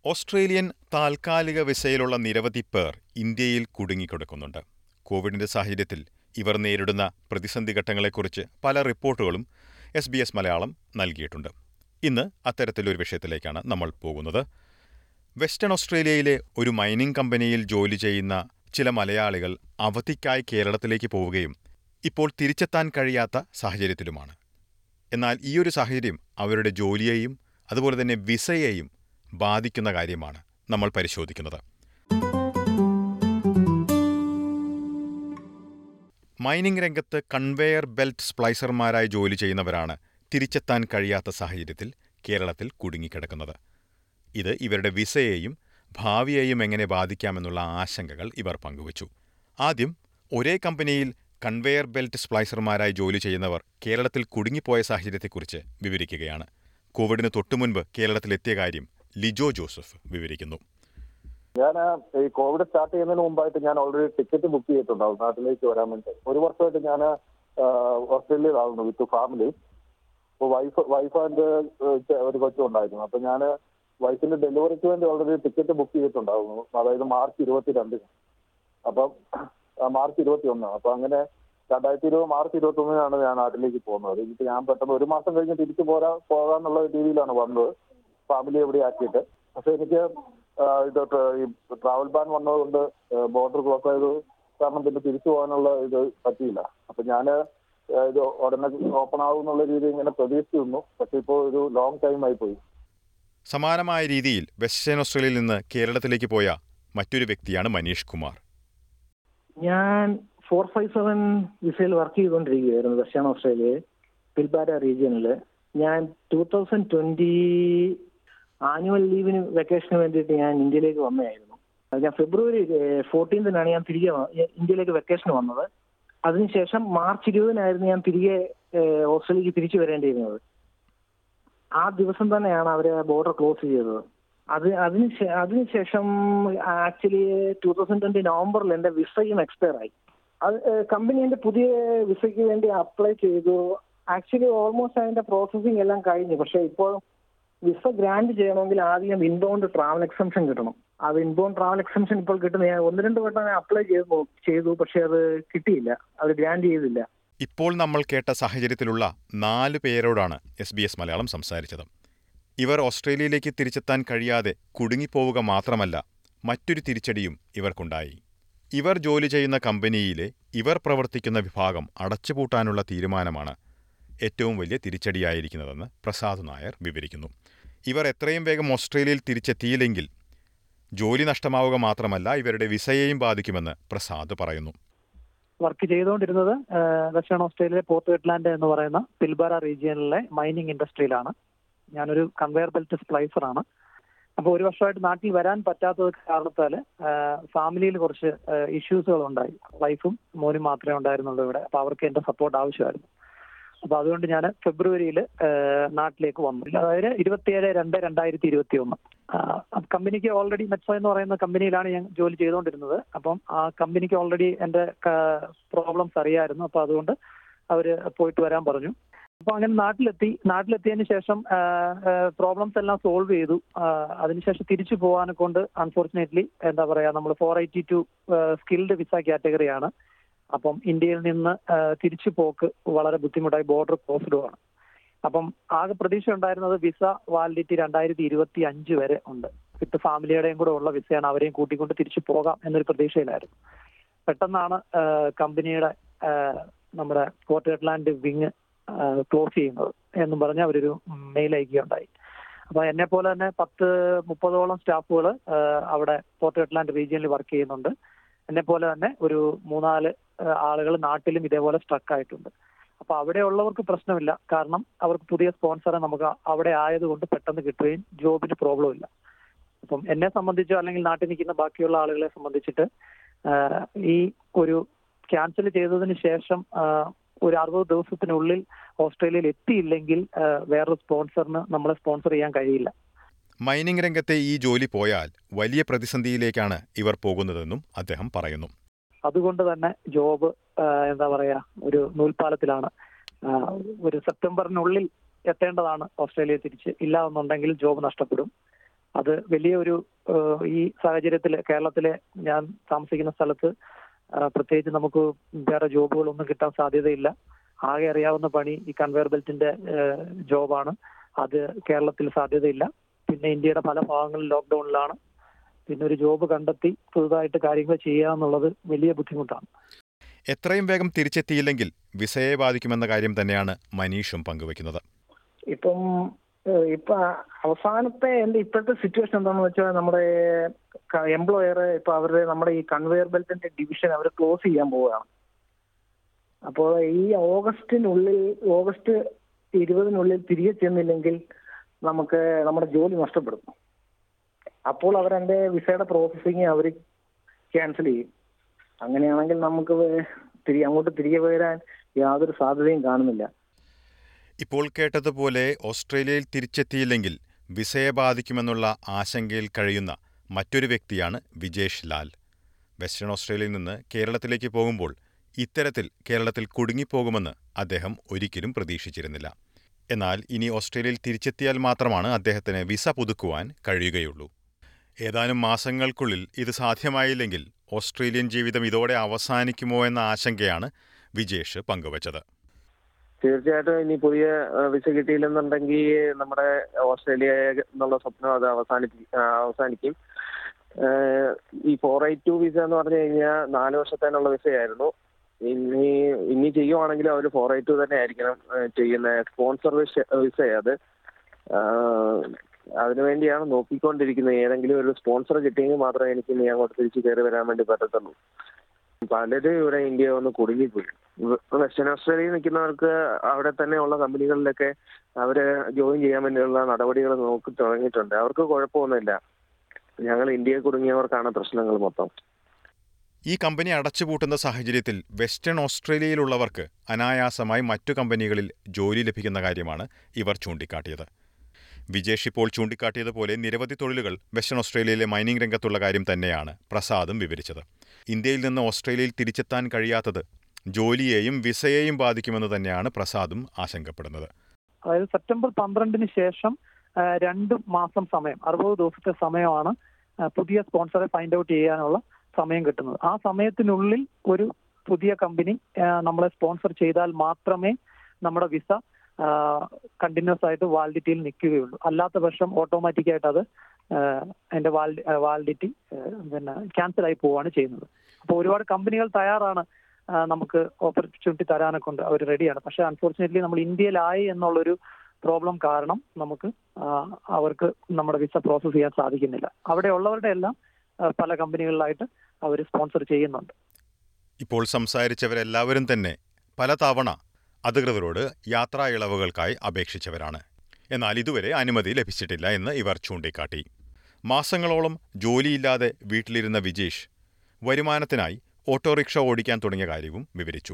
Australian താൽക്കാലിക വിസയിലുള്ള നിരവധി പേർ ഇന്ത്യയിൽ കുടുങ്ങിക്കിടക്കുന്നുണ്ട് കോവിഡിന്റെ സാഹചര്യത്തിൽ ഇവർ നേരിടുന്ന പ്രതിസന്ധി ഘട്ടങ്ങളെക്കുറിച്ച് പല റിപ്പോർട്ടുകളും എസ് ബി എസ് മലയാളം നൽകിയിട്ടുണ്ട് ഇന്ന് അത്തരത്തിലൊരു വിഷയത്തിലേക്കാണ് നമ്മൾ പോകുന്നത് വെസ്റ്റേൺ ഓസ്ട്രേലിയയിലെ ഒരു മൈനിംഗ് കമ്പനിയിൽ ജോലി ചെയ്യുന്ന ചില മലയാളികൾ അവധിക്കായി കേരളത്തിലേക്ക് പോവുകയും ഇപ്പോൾ തിരിച്ചെത്താൻ കഴിയാത്ത സാഹചര്യത്തിലുമാണ് എന്നാൽ ഈയൊരു സാഹചര്യം അവരുടെ ജോലിയെയും അതുപോലെ തന്നെ വിസയെയും ബാധിക്കുന്ന കാര്യമാണ് നമ്മൾ പരിശോധിക്കുന്നത് മൈനിംഗ് രംഗത്ത് കൺവെയർ ബെൽറ്റ് സ്പ്ലൈസർമാരായി ജോലി ചെയ്യുന്നവരാണ് തിരിച്ചെത്താൻ കഴിയാത്ത സാഹചര്യത്തിൽ കേരളത്തിൽ കുടുങ്ങിക്കിടക്കുന്നത് ഇത് ഇവരുടെ വിസയെയും ഭാവിയെയും എങ്ങനെ ബാധിക്കാമെന്നുള്ള ആശങ്കകൾ ഇവർ പങ്കുവച്ചു ആദ്യം ഒരേ കമ്പനിയിൽ കൺവെയർ ബെൽറ്റ് സ്പ്ലൈസർമാരായി ജോലി ചെയ്യുന്നവർ കേരളത്തിൽ കുടുങ്ങിപ്പോയ സാഹചര്യത്തെക്കുറിച്ച് വിവരിക്കുകയാണ് കോവിഡിന് തൊട്ടുമുൻപ് കേരളത്തിലെത്തിയ കാര്യം ലിജോ ജോസഫ് വിവരിക്കുന്നു ഞാൻ ഈ കോവിഡ് സ്റ്റാർട്ട് ചെയ്യുന്നതിന് മുമ്പായിട്ട് ഞാൻ ഓൾറെഡി ടിക്കറ്റ് ബുക്ക് ചെയ്തിട്ടുണ്ടാവും നാട്ടിലേക്ക് വരാൻ വേണ്ടി ഒരു വർഷമായിട്ട് ഞാൻ ഓസ്ട്രേലിയയിലായിരുന്നു വിത്ത് ഫാമിലി അപ്പോൾ വൈഫ് വൈഫ് ആൻഡ് ഒരു കൊച്ചും ഉണ്ടായിരുന്നു അപ്പൊ ഞാൻ വൈഫിന്റെ ഡെലിവറിക്ക് വേണ്ടി ഓൾറെഡി ടിക്കറ്റ് ബുക്ക് ചെയ്തിട്ടുണ്ടായിരുന്നു അതായത് മാർച്ച് ഇരുപത്തിരണ്ടിന് അപ്പം മാർച്ച് ഇരുപത്തി ഒന്ന് അപ്പൊ അങ്ങനെ രണ്ടായിരത്തി ഇരുപത് മാർച്ച് ഇരുപത്തി ഒന്നിനാണ് ഞാൻ നാട്ടിലേക്ക് പോകുന്നത് ഇനിയിപ്പോ ഞാൻ പെട്ടെന്ന് ഒരു മാസം കഴിഞ്ഞ് തിരിച്ചു പോരാ പോകാന്നുള്ള രീതിയിലാണ് വന്നത് ഫാമിലി എവിടെ ആക്കിയിട്ട് പക്ഷെ എനിക്ക് ഇത് ഈ ട്രാവൽ ബാൻ വന്നതുകൊണ്ട് ബോർഡർ ക്ലോസ് ആയത് കാരണം പിന്നെ തിരിച്ചു പോകാനുള്ള ഇത് പറ്റിയില്ല അപ്പൊ ഞാൻ ഇത് ഉടനെ ഓപ്പൺ ആവും എന്നുള്ള രീതി ഇങ്ങനെ പ്രതീക്ഷിച്ചു നിന്നു പക്ഷെ ഇപ്പോൾ ഒരു ലോങ് ടൈം ആയി പോയി സമാനമായ രീതിയിൽ വെസ്റ്റേൺ ഓസ്ട്രേലിയയിൽ നിന്ന് കേരളത്തിലേക്ക് പോയ മറ്റൊരു വ്യക്തിയാണ് മനീഷ് കുമാർ ഞാൻ ഫോർ ഫൈവ് സെവൻ വിസയിൽ വർക്ക് ചെയ്തുകൊണ്ടിരിക്കുകയായിരുന്നു വെസ്റ്റേൺ ഓസ്ട്രേലിയയിൽ പിൽബാര റീജിയനിൽ ഞാൻ ടൂ തൗസൻഡ് ട്വന്റി ആനുവൽ ലീവിന് വെക്കേഷന് വേണ്ടിയിട്ട് ഞാൻ ഇന്ത്യയിലേക്ക് വന്നതായിരുന്നു ഞാൻ ഫെബ്രുവരി ഫോർട്ടീൻത്തിനാണ് ഞാൻ തിരികെ ഇന്ത്യയിലേക്ക് വെക്കേഷന് വന്നത് അതിനുശേഷം മാർച്ച് ഇരുപതിനായിരുന്നു ഞാൻ തിരികെ ഓസ്ട്രേലിയക്ക് തിരിച്ചു വരേണ്ടിയിരുന്നത് ആ ദിവസം തന്നെയാണ് അവർ ബോർഡർ ക്ലോസ് ചെയ്തത് അത് അതിന് അതിനുശേഷം ആക്ച്വലി ടൂ തൗസൻഡ് ട്വന്റി നവംബറിൽ എന്റെ വിസയും എക്സ്പയർ ആയി അത് കമ്പനി എന്റെ പുതിയ വിസയ്ക്ക് വേണ്ടി അപ്ലൈ ചെയ്തു ആക്ച്വലി ഓൾമോസ്റ്റ് അതിന്റെ പ്രോസസ്സിംഗ് എല്ലാം കഴിഞ്ഞു പക്ഷെ ഇപ്പോൾ വിസ ഗ്രാൻഡ് ചെയ്യണമെങ്കിൽ ആദ്യം ഇൻബൗണ്ട് ട്രാവൽ എക്സംഷൻ കിട്ടണം അത് ഇൻബൗണ്ട് ട്രാവൽ എക്സംഷൻ ഇപ്പോൾ കിട്ടുന്ന ഞാൻ ഒന്ന് രണ്ട് വട്ടം അപ്ലൈ ചെയ്തു ചെയ്തു പക്ഷെ അത് കിട്ടിയില്ല അത് ഗ്രാൻഡ് ചെയ്തില്ല ഇപ്പോൾ നമ്മൾ കേട്ട സാഹചര്യത്തിലുള്ള നാല് പേരോടാണ് എസ് ബി എസ് മലയാളം സംസാരിച്ചത് ഇവർ ഓസ്ട്രേലിയയിലേക്ക് തിരിച്ചെത്താൻ കഴിയാതെ കുടുങ്ങിപ്പോവുക മാത്രമല്ല മറ്റൊരു തിരിച്ചടിയും ഇവർക്കുണ്ടായി ഇവർ ജോലി ചെയ്യുന്ന കമ്പനിയിലെ ഇവർ പ്രവർത്തിക്കുന്ന വിഭാഗം അടച്ചുപൂട്ടാനുള്ള തീരുമാനമാണ് ഏറ്റവും വലിയ തിരിച്ചടിയായിരിക്കുന്നതെന്ന് പ്രസാദ് നായർ വിവരിക്കുന്നു ഇവർ എത്രയും വേഗം ഓസ്ട്രേലിയയിൽ തിരിച്ചെത്തിയില്ലെങ്കിൽ ജോലി നഷ്ടമാവുക മാത്രമല്ല ഇവരുടെ വിസയെയും ബാധിക്കുമെന്ന് പ്രസാദ് പറയുന്നു വർക്ക് ചെയ്തുകൊണ്ടിരുന്നത് വെസ്റ്റേൺ ഓസ്ട്രേലിയയിലെ പോർട്ട് വെറ്റ്ലാൻഡ് എന്ന് പറയുന്ന പിൽബാര റീജിയനിലെ മൈനിങ് ഇൻഡസ്ട്രിയിലാണ് ഞാനൊരു കൺവെയർ ബെൽറ്റ് സ്പ്ലൈസർ ആണ് അപ്പോൾ ഒരു വർഷമായിട്ട് നാട്ടിൽ വരാൻ പറ്റാത്തത് കാരണത്താൽ ഫാമിലിയിൽ കുറച്ച് ഇഷ്യൂസുകൾ ഉണ്ടായി വൈഫും മോനും മാത്രമേ ഉണ്ടായിരുന്നുള്ളൂ ഇവിടെ അപ്പോൾ അവർക്ക് എന്റെ സപ്പോർട്ട് ആവശ്യമായിരുന്നു അപ്പൊ അതുകൊണ്ട് ഞാൻ ഫെബ്രുവരിയിൽ നാട്ടിലേക്ക് വന്നു അതായത് ഇരുപത്തിയേഴ് രണ്ട് രണ്ടായിരത്തി ഇരുപത്തി ഒന്ന് കമ്പനിക്ക് ഓൾറെഡി മെറ്റ്സോ എന്ന് പറയുന്ന കമ്പനിയിലാണ് ഞാൻ ജോലി ചെയ്തുകൊണ്ടിരുന്നത് അപ്പം ആ കമ്പനിക്ക് ഓൾറെഡി എന്റെ പ്രോബ്ലംസ് അറിയായിരുന്നു അപ്പൊ അതുകൊണ്ട് അവര് പോയിട്ട് വരാൻ പറഞ്ഞു അപ്പൊ അങ്ങനെ നാട്ടിലെത്തി നാട്ടിലെത്തിയതിന് ശേഷം പ്രോബ്ലംസ് എല്ലാം സോൾവ് ചെയ്തു അതിനുശേഷം തിരിച്ചു പോകാനെ കൊണ്ട് അൺഫോർച്ചുനേറ്റ്ലി എന്താ പറയാ നമ്മൾ four eighty two skilled visa കാറ്റഗറിയാണ് അപ്പം ഇന്ത്യയിൽ നിന്ന് തിരിച്ചു പോക്ക് വളരെ ബുദ്ധിമുട്ടായി ബോർഡർ ക്ലോസ്ഡ് ആണ് അപ്പം ആകെ പ്രതീക്ഷ ഉണ്ടായിരുന്നത് വിസ വാലിഡിറ്റി രണ്ടായിരത്തി ഇരുപത്തി അഞ്ച് വരെ ഉണ്ട് വിത്ത് ഫാമിലിയുടെയും കൂടെ ഉള്ള വിസയാണ് അവരെയും കൂട്ടിക്കൊണ്ട് തിരിച്ചു പോകാം എന്നൊരു പ്രതീക്ഷയിലായിരുന്നു പെട്ടെന്നാണ് കമ്പനിയുടെ നമ്മുടെ പോർട്ട് വെറ്റ്ലാൻഡ് വിങ് ക്ലോസ് ചെയ്യുന്നത് എന്നും പറഞ്ഞ് അവരൊരു മെയിൽ അയക്കുകയുണ്ടായി അപ്പൊ എന്നെ പോലെ തന്നെ പത്ത് മുപ്പതോളം സ്റ്റാഫുകൾ അവിടെ പോർട്ട് വെറ്റ്ലാൻഡ് റീജിയനിൽ വർക്ക് ചെയ്യുന്നുണ്ട് എന്നെ പോലെ തന്നെ ഒരു മൂന്നാല് ആളുകൾ നാട്ടിലും ഇതേപോലെ സ്ട്രക്ക് ആയിട്ടുണ്ട് അപ്പൊ അവിടെ ഉള്ളവർക്ക് പ്രശ്നമില്ല കാരണം അവർക്ക് പുതിയ സ്പോൺസറെ നമുക്ക് അവിടെ ആയതുകൊണ്ട് പെട്ടെന്ന് കിട്ടുകയും ജോബിന് പ്രോബ്ലം ഇല്ല അപ്പം എന്നെ സംബന്ധിച്ചോ അല്ലെങ്കിൽ നാട്ടിൽ നിൽക്കുന്ന ബാക്കിയുള്ള ആളുകളെ സംബന്ധിച്ചിട്ട് ഈ ഒരു ക്യാൻസൽ ചെയ്തതിന് ശേഷം ഒരു അറുപത് ദിവസത്തിനുള്ളിൽ ഓസ്ട്രേലിയയിൽ എത്തിയില്ലെങ്കിൽ വേറൊരു സ്പോൺസറിന് നമ്മളെ സ്പോൺസർ ചെയ്യാൻ കഴിയില്ല മൈനിംഗ് രംഗത്തെ ഈ ജോലി പോയാൽ വലിയ പ്രതിസന്ധിയിലേക്കാണ് ഇവർ പോകുന്നതെന്നും അദ്ദേഹം പറയുന്നു അതുകൊണ്ട് തന്നെ ജോബ് എന്താ പറയാ ഒരു നൂൽപാലത്തിലാണ് ഒരു സെപ്റ്റംബറിനുള്ളിൽ എത്തേണ്ടതാണ് ഓസ്ട്രേലിയ തിരിച്ച് ഇല്ല എന്നുണ്ടെങ്കിൽ ജോബ് നഷ്ടപ്പെടും അത് അത് വലിയൊരു ഏഹ്, ഈ സാഹചര്യത്തിൽ കേരളത്തിലെ ഞാൻ താമസിക്കുന്ന സ്ഥലത്ത് ആ, പ്രത്യേകിച്ച് നമുക്ക് വേറെ ജോബുകളൊന്നും കിട്ടാൻ സാധ്യതയില്ല ആകെ അറിയാവുന്ന പണി ഈ കൺവെയർ ബെൽറ്റിന്റെ ഏഹ്, ജോബാണ് അത് കേരളത്തിൽ സാധ്യതയില്ല പിന്നെ ഇന്ത്യയുടെ പല ഭാഗങ്ങളിൽ ലോക്ക്ഡൌണിലാണ് പിന്നെ ഒരു ജോബ് കണ്ടെത്തി പുതുതായിട്ട് കാര്യങ്ങൾ ചെയ്യുക എന്നുള്ളത് വലിയ ബുദ്ധിമുട്ടാണ് എത്രയും വേഗം തിരിച്ചെത്തിയില്ലെങ്കിൽ വിസയെ ബാധിക്കുമെന്ന കാര്യം തന്നെയാണ് മനീഷും പങ്കുവയ്ക്കുന്നത് ഇപ്പം ഏഹ്, ഇപ്പൊ അവസാനത്തെ എന്റെ ഇപ്പോഴത്തെ സിറ്റുവേഷൻ എന്താണെന്ന് വെച്ചാൽ നമ്മുടെ എംപ്ലോയർ ഇപ്പൊ അവരുടെ നമ്മുടെ ഈ കൺവെയർ ബെൽറ്റിന്റെ ഡിവിഷൻ അവർ ക്ലോസ് ചെയ്യാൻ പോവുകയാണ് അപ്പോൾ ഈ ഓഗസ്റ്റിനുള്ളിൽ ഓഗസ്റ്റ് ഇരുപതിനുള്ളിൽ തിരികെ ചെന്നില്ലെങ്കിൽ നമുക്ക് നമ്മുടെ ജോലി നഷ്ടപ്പെടും അപ്പോൾ അവരെന്റെ വിസയുടെ പ്രോസസ്സിങ് അവർ ക്യാൻസൽ ചെയ്യും അങ്ങനെയാണെങ്കിൽ നമുക്ക് വേ- തിരി അങ്ങോട്ട് തിരികെ വരാൻ യാതൊരു സാധ്യതയും കാണുന്നില്ല ഇപ്പോൾ കേട്ടതുപോലെ ഓസ്ട്രേലിയയിൽ തിരിച്ചെത്തിയില്ലെങ്കിൽ വിസയെ ബാധിക്കുമെന്നുള്ള ആശങ്കയിൽ കഴിയുന്ന മറ്റൊരു വ്യക്തിയാണ് വിജേഷ് ലാൽ വെസ്റ്റേൺ ഓസ്ട്രേലിയയിൽ നിന്ന് കേരളത്തിലേക്ക് പോകുമ്പോൾ ഇത്തരത്തിൽ കേരളത്തിൽ കുടുങ്ങിപ്പോകുമെന്ന് അദ്ദേഹം ഒരിക്കലും പ്രതീക്ഷിച്ചിരുന്നില്ല എന്നാൽ ഇനി ഓസ്ട്രേലിയയിൽ തിരിച്ചെത്തിയാൽ മാത്രമാണ് അദ്ദേഹത്തിന് വിസ പുതുക്കുവാൻ കഴിയുകയുള്ളൂ ഏതാനും മാസങ്ങൾക്കുള്ളിൽ ഇത് സാധ്യമായില്ലെങ്കിൽ ഓസ്ട്രേലിയൻ ജീവിതം ഇതോടെ അവസാനിക്കുമോ എന്ന ആശങ്കയാണ് വിജേഷ് പങ്കുവച്ചത് തീർച്ചയായിട്ടും ഇനി പുതിയ ആ, വിസ കിട്ടിയില്ലെന്നുണ്ടെങ്കിൽ നമ്മുടെ ഓസ്ട്രേലിയ എന്നുള്ള സ്വപ്നം അത് അവസാനിപ്പി ആ, അവസാനിക്കും ആ, ഈ ഫോർ എയ്റ്റ് ടു വിസ എന്ന് പറഞ്ഞു കഴിഞ്ഞാൽ നാല് വർഷത്തേനുള്ള വിസയായിരുന്നു ഇനി ഇനി ചെയ്യുവാണെങ്കിൽ അവർ ഫോർ എയ്റ്റ് ടു തന്നെ ആയിരിക്കണം ആ, ചെയ്യുന്ന സ്പോൺസർ വിസ വിസയത് അതിനുവേണ്ടിയാണ് നോക്കിക്കൊണ്ടിരിക്കുന്നത് ഏതെങ്കിലും ഒരു സ്പോൺസർ കിട്ടിയെങ്കിൽ മാത്രമേ എനിക്ക് ഇനി അങ്ങോട്ട് തിരിച്ചു കയറി വരാൻ വേണ്ടി പറ്റത്തുള്ളൂ പലരും ഇവിടെ ഇന്ത്യ ഒന്ന് കുടുങ്ങിപ്പോയി വ- വെസ്റ്റേൺ ഓസ്ട്രേലിയയിൽ നിൽക്കുന്നവർക്ക് അവിടെ തന്നെ ഉള്ള കമ്പനികളിലൊക്കെ അവര് ജോയിൻ ചെയ്യാൻ വേണ്ടിയുള്ള നടപടികൾ നോക്കി തുടങ്ങിയിട്ടുണ്ട് അവർക്ക് കുഴപ്പമൊന്നുമില്ല ഞങ്ങൾ ഇന്ത്യയിൽ കുടുങ്ങിയവർക്കാണ് പ്രശ്നങ്ങൾ മൊത്തം ഈ കമ്പനി അടച്ചുപൂട്ടുന്ന സാഹചര്യത്തിൽ വെസ്റ്റേൺ ഓസ്ട്രേലിയയിലുള്ളവർക്ക് അനായാസമായി മറ്റു കമ്പനികളിൽ ജോലി ലഭിക്കുന്ന കാര്യമാണ് ഇവർ ചൂണ്ടിക്കാട്ടിയത് വിജേഷ് ഇപ്പോൾ ചൂണ്ടിക്കാട്ടിയതുപോലെ നിരവധി തൊഴിലുകൾ വെസ്റ്റേൺ ഓസ്ട്രേലിയയിലെ മൈനിംഗ് രംഗത്തുള്ള കാര്യം തന്നെയാണ് പ്രസാദും വിവരിച്ചത് ഇന്ത്യയിൽ നിന്ന് ഓസ്ട്രേലിയയിൽ തിരിച്ചെത്താൻ കഴിയാത്തത് ജോലിയെയും വിസയെയും ബാധിക്കുമെന്ന് തന്നെയാണ് പ്രസാദും ആശങ്കപ്പെടുന്നത് അതായത് സെപ്റ്റംബർ പന്ത്രണ്ടിന് ശേഷം ആ, രണ്ട് മാസം സമയം അറുപത് ദിവസത്തെ സമയമാണ് ആ, പുതിയ സ്പോൺസറെ ഫൈൻഡ് ഔട്ട് ചെയ്യാനുള്ള സമയം കിട്ടുന്നത് ആ സമയത്തിനുള്ളിൽ ഒരു പുതിയ കമ്പനി ആ, നമ്മളെ സ്പോൺസർ ചെയ്താൽ മാത്രമേ നമ്മുടെ വിസ കണ്ടിന്യൂസ് ആയിട്ട് വാലിഡിറ്റിയിൽ നിൽക്കുകയുള്ളൂ അല്ലാത്ത പക്ഷം ഓട്ടോമാറ്റിക് ആയിട്ട് അത് ആ, അതിന്റെ വാലിഡിറ്റി പിന്നെ ക്യാൻസൽ ആയി പോവുകയാണ് ചെയ്യുന്നത് അപ്പോൾ ഒരുപാട് കമ്പനികൾ തയ്യാറാണ് ആ, നമുക്ക് ഓപ്പർച്യൂണിറ്റി തരാനൊക്കെ ഉണ്ട് അവർ റെഡിയാണ് പക്ഷെ അൺഫോർച്ചുനേറ്റ്ലി നമ്മൾ ഇന്ത്യയിലായി എന്നുള്ളൊരു പ്രോബ്ലം കാരണം നമുക്ക് ആ, അവർക്ക് നമ്മുടെ വിസ പ്രോസസ് ചെയ്യാൻ സാധിക്കുന്നില്ല അവിടെ ഉള്ളവരുടെ എല്ലാം ആ, പല കമ്പനികളിലായിട്ട് അവർ സ്പോൺസർ ചെയ്യുന്നുണ്ട് ഇപ്പോൾ സംസാരിച്ചവരെല്ലാവരും തന്നെ പലതവണ അധികൃതരോട് യാത്രാ ഇളവുകൾക്കായി അപേക്ഷിച്ചവരാണ് എന്നാൽ ഇതുവരെ അനുമതി ലഭിച്ചിട്ടില്ല എന്ന് ഇവർ ചൂണ്ടിക്കാട്ടി മാസങ്ങളോളം ജോലിയില്ലാതെ വീട്ടിലിരുന്ന വിജേഷ് വരുമാനത്തിനായി ഓട്ടോറിക്ഷ ഓടിക്കാൻ തുടങ്ങിയ കാര്യവും വിവരിച്ചു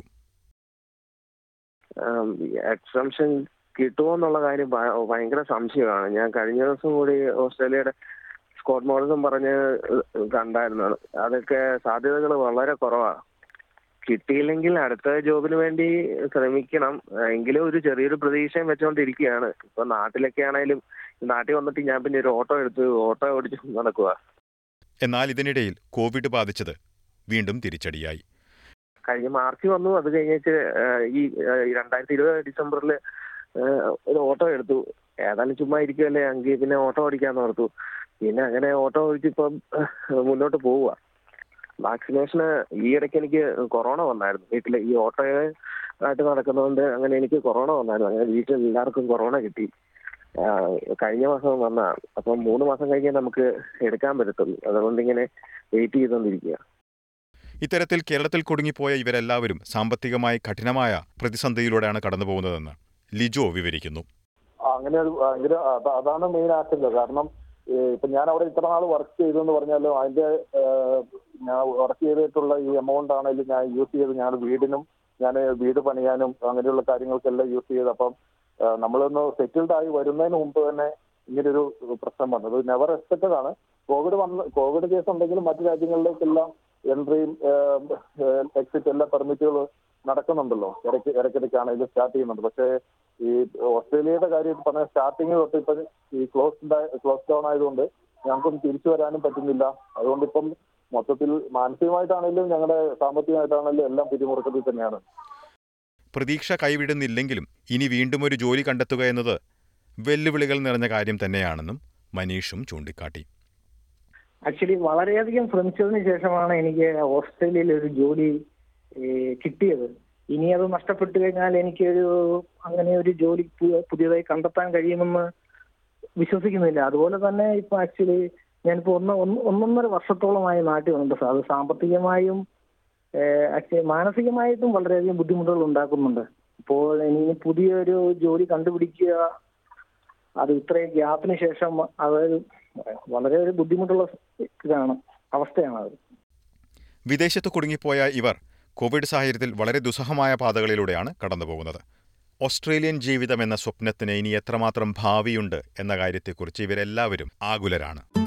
എക്സംഷൻ കിട്ടുമോ എന്നുള്ള കാര്യം ഭ- ഭയങ്കര സംശയമാണ് ഞാൻ കഴിഞ്ഞ ദിവസം കൂടി ഓസ്ട്രേലിയയുടെ സ്കോട്ട് മോറിസം പറഞ്ഞ് കണ്ടായിരുന്നു അതൊക്കെ സാധ്യതകൾ വളരെ കുറവാണ് കിട്ടിയില്ലെങ്കിൽ അടുത്ത ജോബിന് വേണ്ടി ശ്രമിക്കണം എങ്കിലും ഒരു ചെറിയൊരു പ്രതീക്ഷയും വെച്ചുകൊണ്ടിരിക്കുകയാണ് ഇപ്പൊ നാട്ടിലൊക്കെ ആണെങ്കിലും നാട്ടിൽ വന്നിട്ട് ഞാൻ പിന്നെ ഒരു ഓട്ടോ എടുത്ത് ഓട്ടോ ഓടിച്ച് നടക്കുക എന്നാൽ ഇതിനിടയിൽ കോവിഡ് ബാധിച്ചത് വീണ്ടും തിരിച്ചടിയായി കഴിഞ്ഞ മാർച്ച് വന്നു അത് കഴിഞ്ഞിട്ട് ഏഹ്, ഈ ഏഹ്, ഈ രണ്ടായിരത്തി ഇരുപത് ഡിസംബറിൽ ഒരു ഓട്ടോ എടുത്തു ഏതായാലും ചുമ്മാ ഇരിക്കുമല്ലേ എങ്കിൽ പിന്നെ ഓട്ടോ ഓടിക്കാന്ന് ഓർത്തു പിന്നെ അങ്ങനെ ഓട്ടോ ഓടിച്ചിപ്പം ഏഹ്, മുന്നോട്ട് പോവുക വാക്സിനേഷന് ഈ ഇടയ്ക്ക് എനിക്ക് കൊറോണ വന്നായിരുന്നു വീട്ടിൽ ഈ ഓട്ടോ ആയിട്ട് നടക്കുന്നതുകൊണ്ട് അങ്ങനെ എനിക്ക് കൊറോണ വന്നായിരുന്നു അങ്ങനെ വീട്ടിൽ എല്ലാവർക്കും കൊറോണ കിട്ടി ആഹ്, കഴിഞ്ഞ മാസം വന്നതാണ് അപ്പം മൂന്ന് മാസം കഴിഞ്ഞാൽ നമുക്ക് എടുക്കാൻ പറ്റത്തുള്ളൂ അതുകൊണ്ട് ഇങ്ങനെ വെയിറ്റ് ചെയ്തുകൊണ്ടിരിക്കുക ഇത്തരത്തിൽ കേരളത്തിൽ കുടുങ്ങിപ്പോയ ഇവരെല്ലാവരും സാമ്പത്തികമായി കഠിനമായ പ്രതിസന്ധിയിലൂടെയാണ് കടന്നുപോകുന്നതെന്ന് ലിജോ വിവരിക്കുന്നു അങ്ങനെ ഒരു ഭയങ്കര അത- അതാണ് മെയിൻ ആശങ്ക കാരണം ഈ ഇപ്പൊ ഞാൻ അവിടെ ഇത്ര നാൾ വർക്ക് ചെയ്തു എന്ന് പറഞ്ഞാലും അതിന്റെ ഏഹ്, ഞാൻ വർക്ക് ചെയ്തിട്ടുള്ള ഈ എമൗണ്ട് ആണെങ്കിലും ഞാൻ യൂസ് ചെയ്ത് ഞാൻ വീടിനും ഞാൻ വീട് പണിയാനും അങ്ങനെയുള്ള കാര്യങ്ങൾക്കെല്ലാം യൂസ് ചെയ്ത് അപ്പം ഏഹ്, നമ്മളൊന്ന് സെറ്റിൽഡ് ആയി വരുന്നതിന് മുമ്പ് തന്നെ ഇങ്ങനൊരു പ്രശ്നം വന്നത് നെവർ എക്സ്പെക്റ്റഡ് ആണ് കോവിഡ് വന്ന് കോവിഡ് കേസ് ഉണ്ടെങ്കിലും മറ്റു രാജ്യങ്ങളിലേക്കെല്ലാം എൻട്രിയും എക്സിറ്റ് എല്ലാ പെർമിറ്റുകൾ നടക്കുന്നുണ്ടല്ലോ ഇടയ്ക്ക് ഇടയ്ക്കിടയ്ക്കാണെങ്കിലും സ്റ്റാർട്ട് ചെയ്യുന്നുണ്ട് പക്ഷേ ഈ ഓസ്ട്രേലിയയുടെ കാര്യം പറഞ്ഞ സ്റ്റാർട്ടിങ് തൊട്ട് ഇപ്പൊ ഈ ക്ലോസ് ക്ലോസ് ഡൗൺ ആയതുകൊണ്ട് ഞങ്ങൾക്കൊന്നും തിരിച്ചു വരാനും പറ്റുന്നില്ല അതുകൊണ്ട് ഇപ്പം മൊത്തത്തിൽ മാനസികമായിട്ടാണെങ്കിലും ഞങ്ങളുടെ സാമ്പത്തികമായിട്ടാണെങ്കിലും എല്ലാം പിരിമുറുക്കത്തിൽ തന്നെയാണ് പ്രതീക്ഷ കൈവിടുന്നില്ലെങ്കിലും ഇനി വീണ്ടും ഒരു ജോലി കണ്ടെത്തുക എന്നത് വെല്ലുവിളികൾ നിറഞ്ഞ കാര്യം തന്നെയാണെന്നും മനീഷും ചൂണ്ടിക്കാട്ടി ആക്ച്വലി വളരെയധികം ശ്രമിച്ചതിന് ശേഷമാണ് എനിക്ക് ഓസ്ട്രേലിയയിൽ ഒരു ജോലി ഏഹ്, കിട്ടിയത് ഇനി അത് നഷ്ടപ്പെട്ടു കഴിഞ്ഞാൽ എനിക്കൊരു അങ്ങനെ ഒരു ജോലി പു- പുതിയതായി കണ്ടെത്താൻ കഴിയുമെന്ന് വിശ്വസിക്കുന്നില്ല അതുപോലെ തന്നെ ഇപ്പൊ ആക്ച്വലി ഞാനിപ്പോ ഒന്ന് ഒന്ന് ഒന്നൊന്നര വർഷത്തോളമായി നാട്ടിൽ വന്നിട്ട് അത് സാമ്പത്തികമായും ആക്ച്വലി മാനസികമായിട്ടും വളരെയധികം ബുദ്ധിമുട്ടുകൾ ഉണ്ടാക്കുന്നുണ്ട് അപ്പോൾ ഇനി പുതിയൊരു ജോലി കണ്ടുപിടിക്കുക അത് ഇത്രയും ഗ്യാപ്പിന് ശേഷം അത് വളരെ ഒരു ബുദ്ധിമുട്ടുള്ള ഇതാണ് അവസ്ഥയാണ് അത് വിദേശത്ത് കുടുങ്ങിപ്പോയ ഇവർ കോവിഡ് സാഹചര്യത്തിൽ വളരെ ദുസ്സഹമായ പാതകളിലൂടെയാണ് കടന്നുപോകുന്നത് ഓസ്ട്രേലിയൻ ജീവിതം എന്ന സ്വപ്നത്തിന് ഇനി എത്രമാത്രം ഭാവിയുണ്ട് എന്ന കാര്യത്തെക്കുറിച്ച് ഇവരെല്ലാവരും ആകുലരാണ്